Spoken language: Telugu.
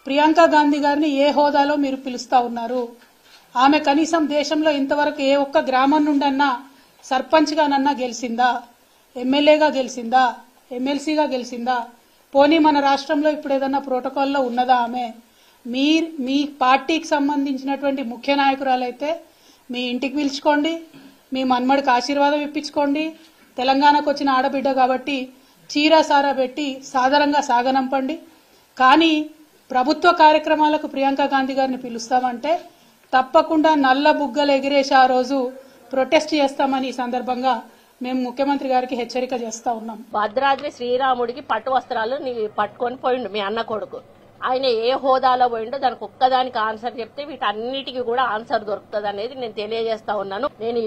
ప్రియాంక గాంధీ గారిని ఏ హోదాలో మీరు పిలుస్తా ఉన్నారు ఆమె కనీసం దేశంలో ఇంతవరకు ఏ ఒక్క గ్రామం నుండన్నా సర్పంచ్గానన్నా గెలిచిందా ఎమ్మెల్యేగా గెలిచిందా ఎమ్మెల్సీగా గెలిచిందా పోనీ మన రాష్ట్రంలో ఇప్పుడు ఏదన్నా ప్రోటోకాల్లో ఉన్నదా ఆమె మీ మీ పార్టీకి సంబంధించినటువంటి ముఖ్య నాయకురాలైతే మీ ఇంటికి పిలుచుకోండి మీ మన్మడికి ఆశీర్వాదం ఇప్పించుకోండి తెలంగాణకు వచ్చిన ఆడబిడ్డ కాబట్టి చీర సారా పెట్టి సాధారణంగా సాగనంపండి కానీ ప్రభుత్వ కార్యక్రమాలకు ప్రియాంక గాంధీ గారిని పిలుస్తామంటే తప్పకుండా నల్ల బుగ్గలు ఎగిరేసి ఆ రోజు ప్రొటెస్ట్ చేస్తామని ఈ సందర్భంగా మేము ముఖ్యమంత్రి గారికి హెచ్చరిక చేస్తా ఉన్నాం భద్రాద్రి శ్రీరాముడికి పట్టు వస్త్రాలు నీ పట్టుకొని పోయిండు మీ అన్న కొడుకు ఆయన ఏ హోదాలో పోయిండో దానికి ఒక్కదానికి ఆన్సర్ చెప్తే వీటన్నిటికీ కూడా ఆన్సర్ దొరుకుతుంది అనేది నేను తెలియజేస్తా ఉన్నాను నేను